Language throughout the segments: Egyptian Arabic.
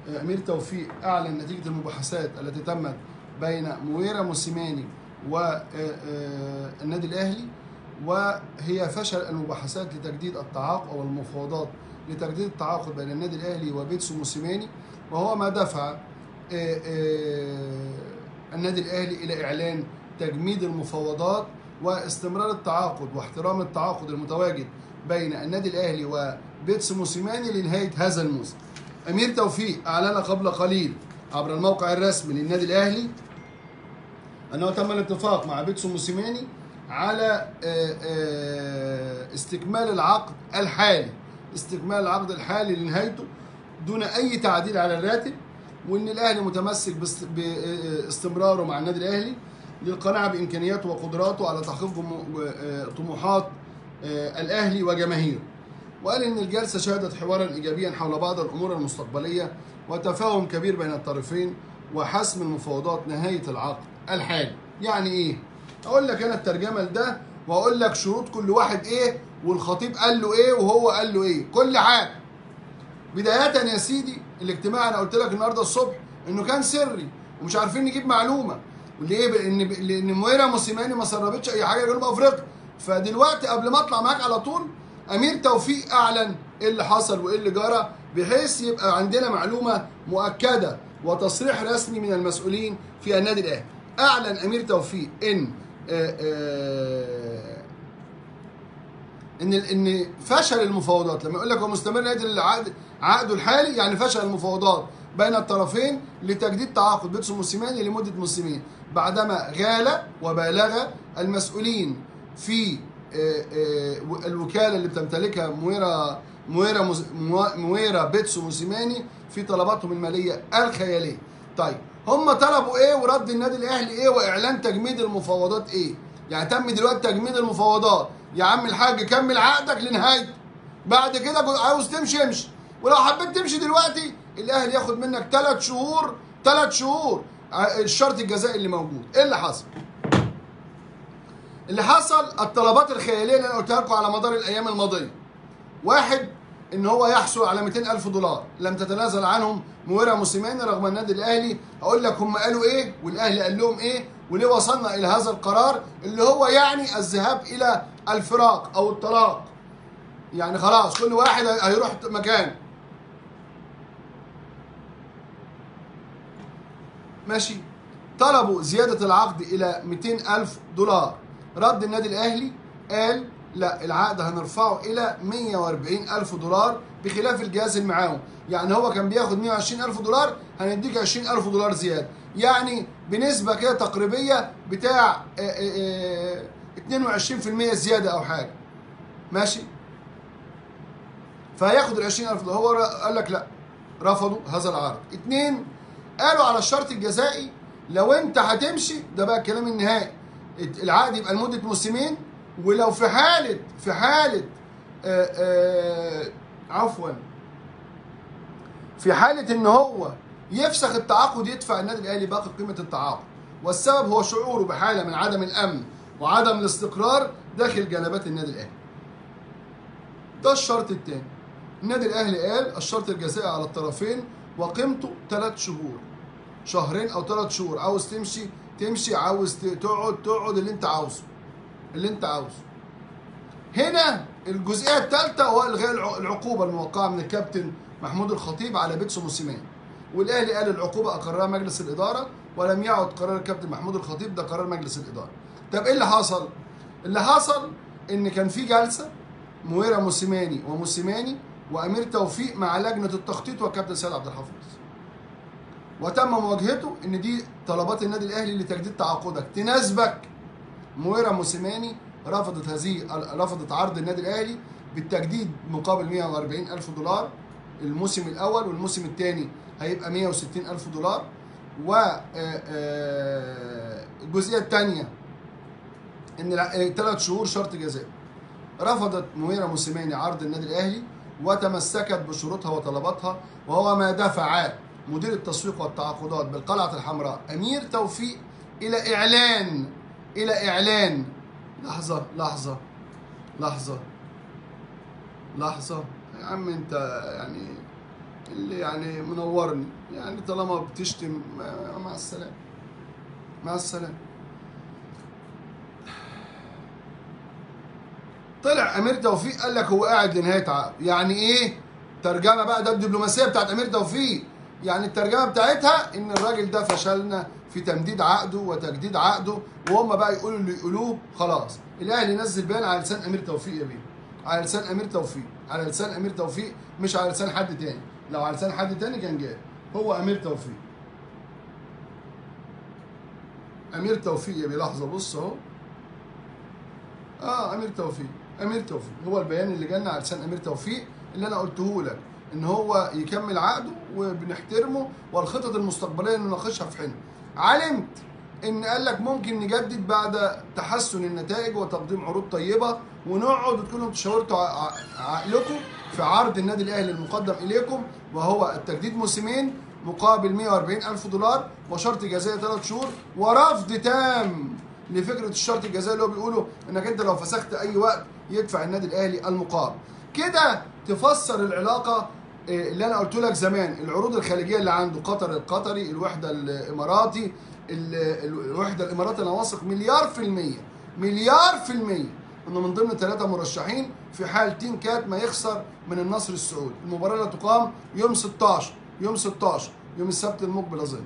امير توفيق اعلن نتيجه المباحثات التي تمت بين مويرا موسيماني والنادي الاهلي وهي فشل المباحثات لتجديد التعاقد او المفاوضات لتجديد التعاقد بين النادي الاهلي وبيتسو موسيماني وهو ما دفع آه، آه، النادي الاهلي الى اعلان تجميد المفاوضات واستمرار التعاقد واحترام التعاقد المتواجد بين النادي الاهلي وبيتسو موسيماني لنهايه هذا الموسم. امير توفيق اعلن قبل قليل عبر الموقع الرسمي للنادي الاهلي انه تم الاتفاق مع بيتسو موسيماني على آه، آه، استكمال العقد الحالي استكمال العقد الحالي لنهايته دون اي تعديل على الراتب وان الاهلي متمسك باست- باستمراره مع النادي الاهلي للقناعه بامكانياته وقدراته على تحقيق جمو- آه، طموحات آه، الاهلي وجماهيره وقال ان الجلسه شهدت حوارا ايجابيا حول بعض الامور المستقبليه وتفاهم كبير بين الطرفين وحسم المفاوضات نهايه العقد الحالي يعني ايه اقول لك انا الترجمه لده واقول لك شروط كل واحد ايه والخطيب قال له ايه وهو قال له ايه كل حاجه بدايه يا سيدي الاجتماع انا قلت لك النهارده الصبح انه كان سري ومش عارفين نجيب معلومه ليه لان لان مويرا موسيماني ما سربتش اي حاجه جنوب افريقيا فدلوقتي قبل ما اطلع معاك على طول امير توفيق اعلن ايه اللي حصل وايه اللي جرى بحيث يبقى عندنا معلومه مؤكده وتصريح رسمي من المسؤولين في النادي الاهلي اعلن امير توفيق ان آه، آه، ان ان فشل المفاوضات لما يقول لك هو مستمر نهايه العقد عقده الحالي يعني فشل المفاوضات بين الطرفين لتجديد تعاقد بيتسو موسيماني لمده موسمين بعدما غال وبالغ المسؤولين في آه، آه، الوكاله اللي بتمتلكها مويرا مويرا موز- موا- مويرا بيتسو موسيماني في طلباتهم الماليه الخياليه. طيب هم طلبوا ايه ورد النادي الاهلي ايه واعلان تجميد المفاوضات ايه؟ يعني تم دلوقتي تجميد المفاوضات يا عم الحاج كمل عقدك لنهايته بعد كده جو- عاوز تمشي امشي ولو حبيت تمشي دلوقتي الاهلي ياخد منك ثلاث شهور ثلاث شهور ع- الشرط الجزائي اللي موجود ايه اللي حصل؟ اللي حصل الطلبات الخياليه اللي انا قلتها لكم على مدار الايام الماضيه واحد ان هو يحصل على 200 الف دولار لم تتنازل عنهم مويرا موسيماني رغم النادي الاهلي اقول لك هم قالوا ايه والاهلي قال لهم ايه وليه وصلنا الى هذا القرار اللي هو يعني الذهاب الى الفراق او الطلاق يعني خلاص كل واحد هيروح مكان ماشي طلبوا زيادة العقد إلى 200 ألف دولار رد النادي الأهلي قال لا العقد هنرفعه إلى 140 ألف دولار بخلاف الجهاز اللي معاهم يعني هو كان بياخد 120 ألف دولار هنديك 20 ألف دولار زيادة يعني بنسبة كده تقريبية بتاع آه، آه، آه، 22% زيادة أو حاجة ماشي فهياخد ال 20000 دولار هو قال لك لا رفضوا هذا العرض اتنين قالوا على الشرط الجزائي لو انت هتمشي ده بقى الكلام النهائي العقد يبقى لمده موسمين ولو في حاله في حاله آآ آآ عفوا في حاله ان هو يفسخ التعاقد يدفع النادي الاهلي باقي قيمه التعاقد والسبب هو شعوره بحاله من عدم الامن وعدم الاستقرار داخل جنبات النادي الاهلي ده الشرط الثاني النادي الاهلي قال الشرط الجزائي على الطرفين وقيمته ثلاث شهور شهرين او ثلاث شهور عاوز تمشي تمشي عاوز ت- تقعد تقعد اللي انت عاوزه اللي انت عاوزه هنا الجزئيه الثالثه هو الغاء الع- العقوبه الموقعه من الكابتن محمود الخطيب على بيتسو موسيماني والاهلي قال العقوبه اقرها مجلس الاداره ولم يعد قرار الكابتن محمود الخطيب ده قرار مجلس الاداره طب ايه اللي حصل اللي حصل ان كان في جلسه مويرا موسيماني وموسيماني وامير توفيق مع لجنه التخطيط والكابتن سيد عبد الحفيظ وتم مواجهته ان دي طلبات النادي الاهلي لتجديد تعاقدك تناسبك مويرا موسيماني رفضت هذه رفضت عرض النادي الاهلي بالتجديد مقابل 140 الف دولار الموسم الاول والموسم الثاني هيبقى 160 الف دولار و آه، آه، الجزئيه الثانيه ان ثلاث شهور شرط جزائي رفضت مويرا موسيماني عرض النادي الاهلي وتمسكت بشروطها وطلباتها وهو ما دفع مدير التسويق والتعاقدات بالقلعه الحمراء امير توفيق الى اعلان الى اعلان لحظه لحظه لحظه لحظه يا عم انت يعني اللي يعني منورني يعني طالما بتشتم مع- مع السلامه مع السلامه طلع امير توفيق قال لك هو قاعد لنهايه عقد يعني ايه ترجمه بقى ده الدبلوماسيه بتاعت امير توفيق يعني الترجمه بتاعتها ان الراجل ده فشلنا في تمديد عقده وتجديد عقده وهم بقى يقولوا اللي يقولوه خلاص الاهلي نزل بيان على لسان امير توفيق يا بيه على لسان امير توفيق على لسان امير توفيق مش على لسان حد تاني لو على لسان حد تاني كان جاي هو امير توفيق امير توفيق يا بيه لحظه بص اهو اه امير توفيق امير توفيق هو البيان اللي جالنا على لسان امير توفيق اللي انا قلته لك ان هو يكمل عقده وبنحترمه والخطط المستقبليه نناقشها في حين علمت ان قال لك ممكن نجدد بعد تحسن النتائج وتقديم عروض طيبه ونقعد وتكونوا انتوا شاورتوا ع- ع- عقلكم في عرض النادي الاهلي المقدم اليكم وهو التجديد موسمين مقابل 140 الف دولار وشرط جزائي ثلاث شهور ورفض تام لفكره الشرط الجزائي اللي هو بيقولوا انك انت لو فسخت اي وقت يدفع النادي الاهلي المقابل كده تفسر العلاقه إيه، اللي انا قلت لك زمان العروض الخارجيه اللي عنده قطر القطري الوحده الاماراتي ال- ال- الوحده الاماراتي انا واثق مليار في الميه مليار في الميه انه من ضمن ثلاثه مرشحين في حال تين كات ما يخسر من النصر السعودي المباراه اللي تقام يوم 16 يوم 16 يوم السبت المقبل اظن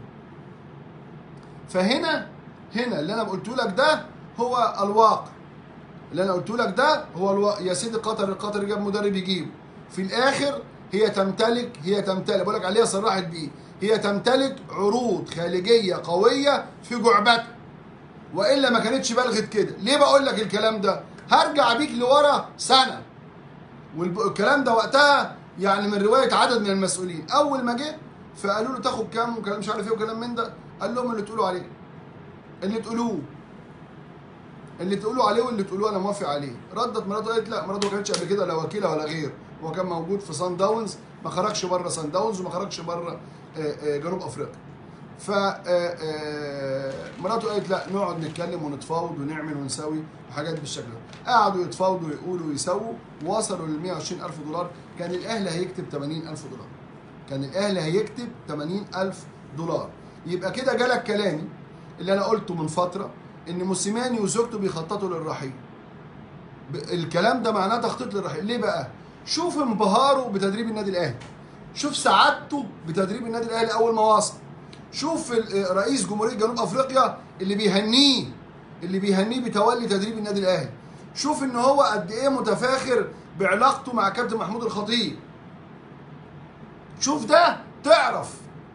فهنا هنا اللي انا قلت لك ده هو الواقع اللي انا قلت لك ده هو الو... يا سيدي قطر القطر جاب مدرب يجيبه في الاخر هي تمتلك هي تمتلك بقول لك عليها صرحت بيه هي تمتلك عروض خارجيه قويه في جعبتها والا ما كانتش بلغت كده ليه بقول لك الكلام ده هرجع بيك لورا سنه والكلام ده وقتها يعني من روايه عدد من المسؤولين اول ما جه فقالوا له تاخد كام وكلام مش عارف ايه وكلام من ده قال لهم اللي تقولوا عليه اللي تقولوه اللي تقولوا عليه واللي تقولوه انا موافق عليه ردت مراته قالت لا مراته ما كانتش قبل كده لا وكيله ولا غير هو كان موجود في سان داونز ما خرجش بره سان داونز وما خرجش بره آه، آه، جنوب افريقيا ف آه، آه، مراته قالت لا نقعد نتكلم ونتفاوض ونعمل ونسوي وحاجات بالشكل ده قعدوا يتفاوضوا ويقولوا ويسووا وصلوا لل 120 الف دولار كان الاهلي هيكتب 80 الف دولار كان الاهلي هيكتب 80 الف دولار يبقى كده جالك كلامي اللي انا قلته من فتره ان موسيماني وزوجته بيخططوا للرحيل ب- الكلام ده معناه تخطيط للرحيل ليه بقى شوف انبهاره بتدريب النادي الاهلي شوف سعادته بتدريب النادي الاهلي اول ما وصل شوف ال- رئيس جمهوريه جنوب افريقيا اللي بيهنيه اللي بيهنيه بتولي تدريب النادي الاهلي شوف ان هو قد ايه متفاخر بعلاقته مع كابتن محمود الخطيب شوف ده تعرف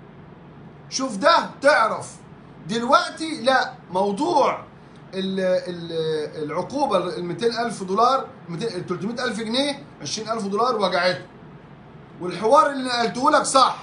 شوف ده تعرف دلوقتي لا موضوع ال ال العقوبه ال 200 الف دولار 200 300 الف جنيه 20 الف دولار وجعته والحوار اللي نقلته لك صح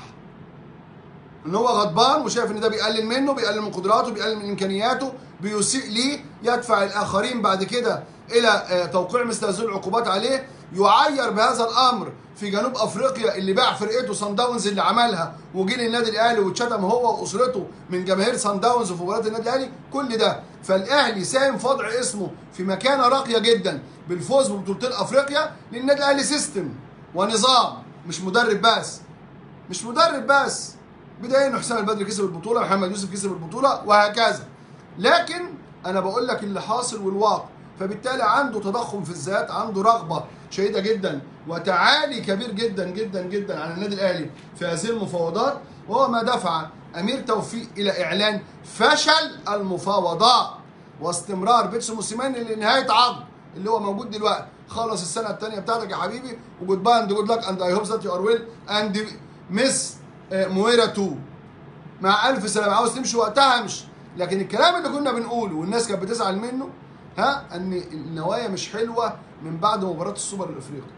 ان هو غضبان وشايف ان ده بيقلل منه بيقلل من قدراته بيقلل من امكانياته بيسيء ليه يدفع الاخرين بعد كده الى آه، توقيع مثل هذه العقوبات عليه يعير بهذا الامر في جنوب افريقيا اللي باع فرقته سان داونز اللي عملها وجه للنادي الاهلي واتشتم هو واسرته من جماهير سان داونز في مباراه النادي الاهلي كل ده فالاهلي ساهم في وضع اسمه في مكانه راقيه جدا بالفوز ببطولتين افريقيا للنادي الاهلي سيستم ونظام مش مدرب بس مش مدرب بس بدايه انه حسام البدري كسب البطوله محمد يوسف كسب البطوله وهكذا لكن انا بقول لك اللي حاصل والواقع فبالتالي عنده تضخم في الذات عنده رغبه شديده جدا وتعالي كبير جدا جدا جدا على النادي الاهلي في هذه المفاوضات وهو ما دفع امير توفيق الى اعلان فشل المفاوضات واستمرار بيتسو موسيماني لنهايه عقد اللي هو موجود دلوقتي خلص السنه الثانيه بتاعتك يا حبيبي وجود باي اند جود لك اند اي هوب ذات يو ار ويل اند مس مويرا 2 مع الف سلامه عاوز تمشي وقتها امشي لكن الكلام اللي كنا بنقوله والناس كانت بتزعل منه ها ان النوايا مش حلوه من بعد مباراه السوبر الافريقي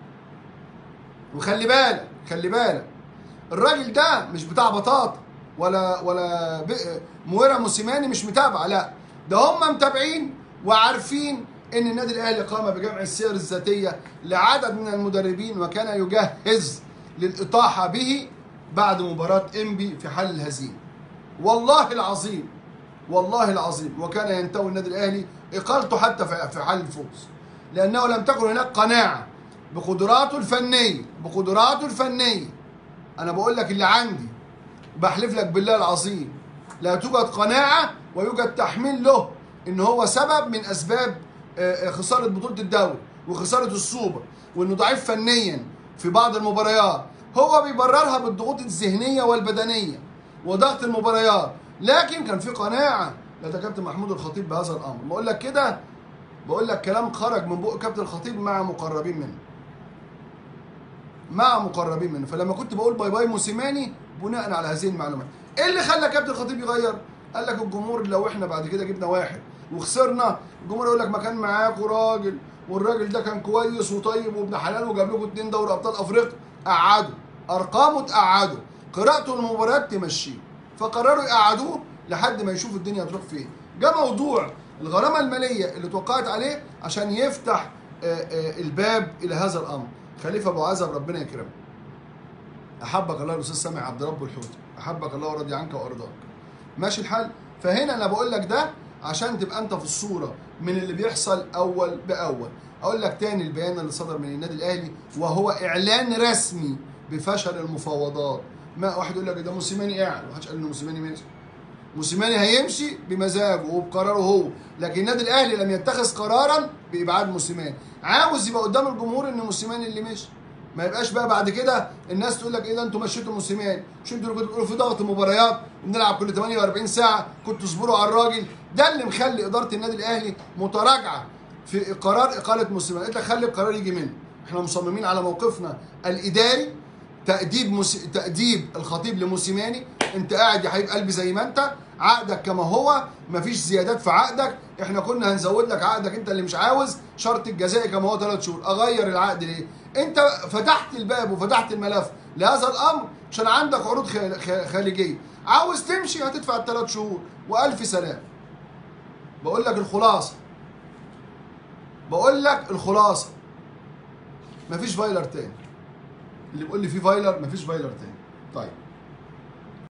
وخلي بالك خلي بالك الراجل ده مش بتاع بطاطا ولا ولا ب- مويرا موسيماني مش متابعه لا ده هم متابعين وعارفين ان النادي الاهلي قام بجمع السير الذاتيه لعدد من المدربين وكان يجهز للاطاحه به بعد مباراه انبي في حل الهزيمه والله العظيم والله العظيم وكان ينتوي النادي الاهلي اقالته حتى في في حال الفوز لانه لم تكن هناك قناعه بقدراته الفنيه بقدراته الفنيه انا بقول لك اللي عندي بحلف لك بالله العظيم لا توجد قناعه ويوجد تحميل له ان هو سبب من اسباب آه، آه، خساره بطوله الدوري وخساره السوبر وانه ضعيف فنيا في بعض المباريات هو بيبررها بالضغوط الذهنيه والبدنيه وضغط المباريات لكن كان في قناعه لدى كابتن محمود الخطيب بهذا الامر بقول لك كده بقول لك كلام خرج من بق كابتن الخطيب مع مقربين منه مع مقربين منه فلما كنت بقول باي باي موسيماني بناء على هذه المعلومات ايه اللي خلى كابتن الخطيب يغير قال لك الجمهور لو احنا بعد كده جبنا واحد وخسرنا الجمهور يقول لك ما كان معاكوا راجل والراجل ده كان كويس وطيب وابن حلال وجاب لكم اتنين دوري ابطال افريقيا قعدوا ارقامه تقعدوا قراءته المباريات تمشيه فقرروا يقعدوه لحد ما يشوفوا الدنيا تروح فين جاء موضوع الغرامه الماليه اللي توقعت عليه عشان يفتح آه، آه، الباب الى هذا الامر خليفه ابو عزب ربنا يكرمه احبك الله الاستاذ سامع عبد رب الحوتي احبك الله ورضي عنك وارضاك ماشي الحال فهنا انا بقول لك ده عشان تبقى انت في الصوره من اللي بيحصل اول باول اقول لك تاني البيان اللي صدر من النادي الاهلي وهو اعلان رسمي بفشل المفاوضات ما واحد يقول لك ده موسيماني قاعد محدش قال ان موسيماني ماشي موسيماني هيمشي بمزاجه وبقراره هو لكن النادي الاهلي لم يتخذ قرارا بابعاد موسيماني عاوز يبقى قدام الجمهور ان موسيماني اللي مشي ما يبقاش بقى بعد كده الناس تقول لك ايه ده انتوا مشيتوا موسيماني مش انتوا اللي كنتوا بتقولوا في ضغط مباريات وبنلعب كل 48 ساعه كنتوا تصبروا على الراجل ده اللي مخلي اداره النادي الاهلي متراجعه في قرار اقاله موسيماني انت خلي القرار يجي منه احنا مصممين على موقفنا الاداري تأديب مس... تأديب الخطيب لموسيماني انت قاعد يا حبيب قلبي زي ما انت عقدك كما هو مفيش زيادات في عقدك احنا كنا هنزود لك عقدك انت اللي مش عاوز شرط الجزائي كما هو ثلاث شهور اغير العقد ليه انت فتحت الباب وفتحت الملف لهذا الامر عشان عندك عروض خ- خ- خارجيه عاوز تمشي هتدفع الثلاث شهور والف سلام بقول لك الخلاصه بقول لك الخلاصه مفيش فايلر تاني اللي بيقول لي في فايلر مفيش فايلر تاني طيب